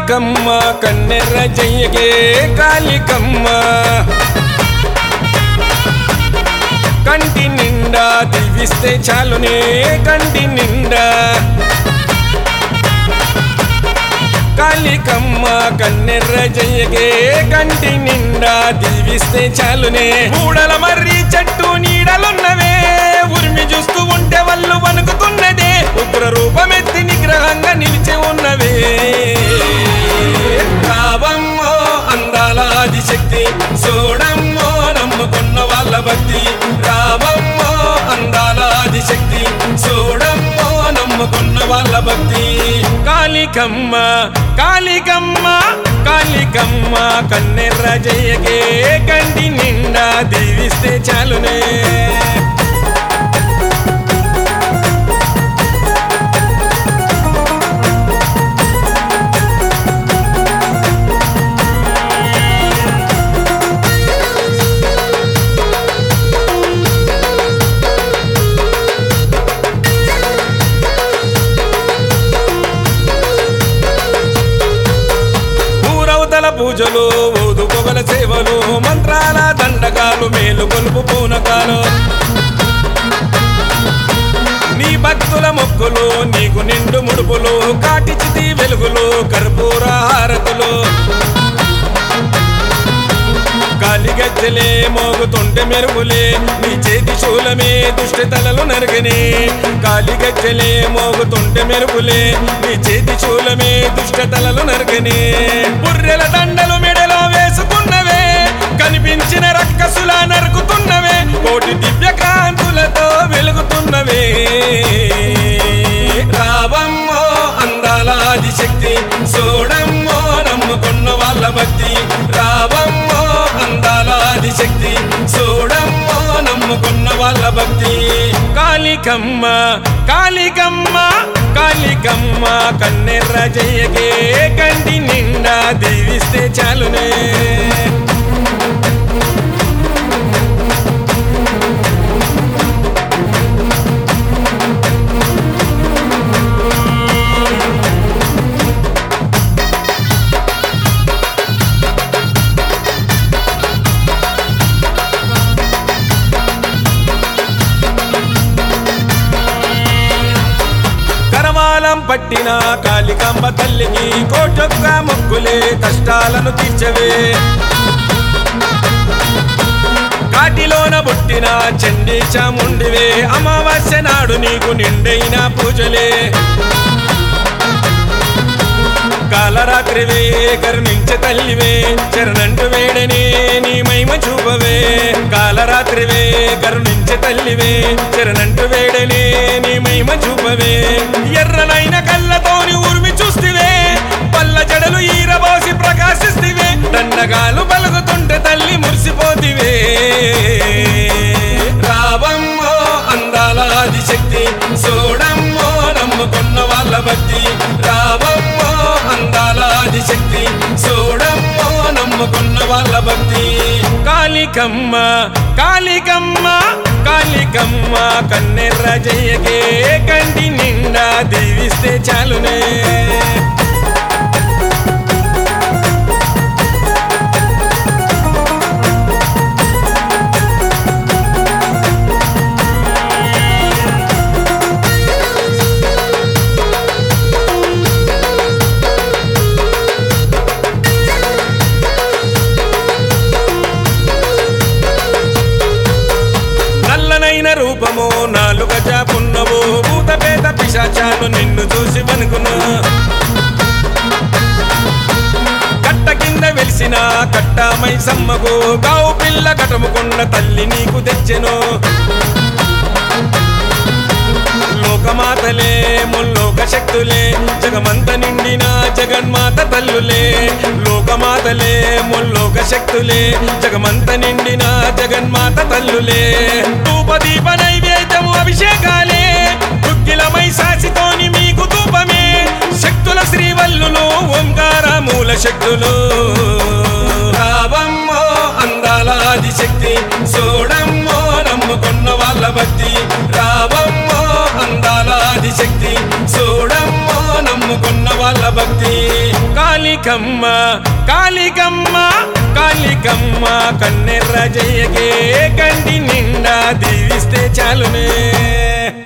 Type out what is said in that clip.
కాళికమ్మ కన్నెర్ర జయ్యగే కాళికమ్మ కంటి నిండా దీవిస్తే చాలునే కంటి నిండా కాళికమ్మ కన్నెర్ర జయ్యగే కంటి నిండా దీవిస్తే చాలునే ఊడల మర్రి చెట్టు నీడలున్నవే ఉరిమి చూస్తూ ఉంటే వాళ్ళు వణుకుతున్నదే ఉగ్ర రూపమెత్తి నిగ్రహంగా నిలిచి ఉన్నవే రావమ్మో అందాల ఆదిశక్తి చూడమ్మో నమ్ముకున్న వాళ్ళ భక్తి రావమ్మో అందాల ఆదిశక్తి చూడమ్మో నమ్ముకున్న వాళ్ళ భక్తి కాళికమ్మ కాళికమ్మ కాళికమ్మ కన్నెర్ర జయగే కంటి నిండా దీవిస్తే చాలునే ఊరవతల పూజలు ఊదు పొగల సేవలు మంత్రాల దండకాలు మేలు కొలుపు పూనకాలు నీ భక్తుల మొక్కులు నీకు నిండు ముడుపులు కాటిచితి వెలుగులు కర్పూర హారతులు గాలిగజ్జలే మోగుతుంటే మెరుగులే నీ చేతి శూలమే దుష్టి తలలు నరగని గాలిగజ్జలే మోగుతుంటే మెరుగులే నీ చేతి శూలమే దుష్ట తలలు నరగని బుర్రెల దండలు మెడలో వేసుకున్నవే కనిపించిన రక్కసులా నరుకుతున్నవే కోటి దివ్య కాంతులతో వెలుగుతున్నవే రావమ్మో అందాల ఆదిశక్తి చూడమ్మో నమ్ముకున్న వాళ్ళ భక్తి రావమ్మో అందాల ఆదిశక్తి చూడమ్మో నమ్ముకున్న వాళ్ళ భక్తి కాళికమ్మ కాళికమ్మ కాళికమ్మ కన్నెర్ర జయగే కంటి నిండా దీవిస్తే చాలునే కరవాలం పట్టిన కాళికాంబ తల్లికి కోటొక్క మొక్కులే కష్టాలను తీర్చవే కాటిలోన పుట్టిన చండీ చాముండివే అమావాస్య నాడు నీకు నిండైన పూజలే కాలరాత్రివే కరుణించ తల్లివే చరణంటు వేడనే నీ మహిమ చూపవే కాలరాత్రివే కరుణించ తల్లివే చరణంటు వేడనే నీ మహిమ చూపవే ఎర్రనైన కళ్ళతోని ఉరిమి చూస్తివే పల్ల జడలు ఈరబోసి ప్రకాశిస్తివే దండగాలు పలుకుతుంటే తల్లి మురిసిపోతివే రావమ్మో అందాల ఆదిశక్తి చూడమ్మో నమ్ముకున్న వాళ్ళ భక్తి రావమ్మో అందాల ఆదిశక్తి చూడమ్మో నమ్ముకున్న వాళ్ళ భక్తి కాళికమ్మ కాళికమ్మ కాళికమ్మ కన్నెర్ర జయగే కంటి నిండా దీవిస్తే చాలునే నల్లనైన రూపము నాలుగ జాపున్నవు భూత పేద పిశాచాలు నిన్ను చూసి వణుకును కట్ట కింద వెలిసిన కట్టామై సమ్మకు గావు పిల్ల కటముకున్న తల్లి నీకు తెచ్చెను లోకమాతలే ముల్లోక శక్తులే జగమంత నిండిన జగన్మాత తల్లులే లోకమాతలే ముల్లోక శక్తులే జగమంత నిండిన జగన్మాత తల్లులే ధూపదీప నైవేద్యము అభిషేకాలే దుగ్గిలమై సాసితోని మీకు ధూపమే శక్తుల శ్రీవల్లులు ఓంకార మూల శక్తులు రావమ్మో అందాల ఆదిశక్తి చూడమ్మో నమ్ముకున్న వాళ్ళ భక్తి రావమ్మో అందాల ఆదిశక్తి చూడమ్మో నమ్ముకున్న వాళ్ళ భక్తి కాళిక కాళికమ్మ కాళికమ్మ కాళికమ్మ కన్నెర్ర జయకే కంటి నిండా దీవిస్తే చాలునే